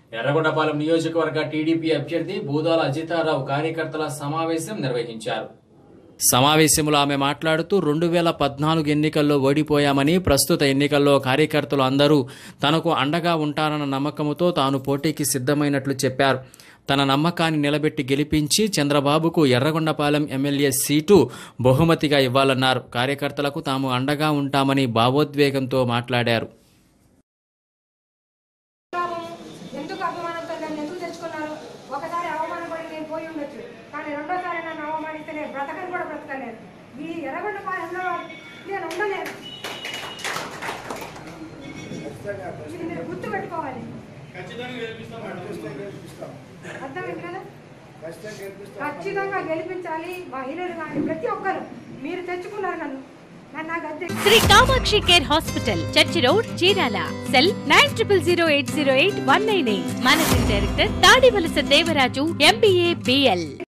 ఎర్రగొండపాలెం నియోజకవర్గ టీడీపీ అభ్యర్థి బూదాల అజితారావు కార్యకర్తల సమావేశం నిర్వహించారు సమావేశంలో ఆమె మాట్లాడుతూ రెండు వేల పద్నాలుగు ఎన్నికల్లో ఓడిపోయామని ప్రస్తుత ఎన్నికల్లో కార్యకర్తలు అందరూ తనకు అండగా ఉంటారన్న నమ్మకంతో తాను పోటీకి సిద్ధమైనట్లు చెప్పారు తన నమ్మకాన్ని నిలబెట్టి గెలిపించి చంద్రబాబుకు ఎర్రగొండపాలెం ఎమ్మెల్యే సీటు బహుమతిగా ఇవ్వాలన్నారు కార్యకర్తలకు తాము అండగా ఉంటామని భావోద్వేగంతో మాట్లాడారు ఎందుకు అభిమానంతో నన్ను ఎందుకు తెచ్చుకున్నారు ఒకసారి అవమానపడి నేను పోయి ఉండొచ్చు కానీ రెండోసారి నన్ను అవమానిస్తే నేను బ్రతకని కూడా బ్రతకలేదు ఈ ఎర్రగొండ పాలెంలో నేను ఉండలేను ఇది మీరు గుర్తు పెట్టుకోవాలి అర్థమైంది కదా ఖచ్చితంగా గెలిపించాలి మహిళలు కానీ ప్రతి ఒక్కరు మీరు తెచ్చుకున్నారు నన్ను నన్ను నాకు అంతే Sri Kamakshi care hospital church road Chirala cell nine triple zero eight zero eight one nine eight managing director Tadivalasa Devaraju MBA BL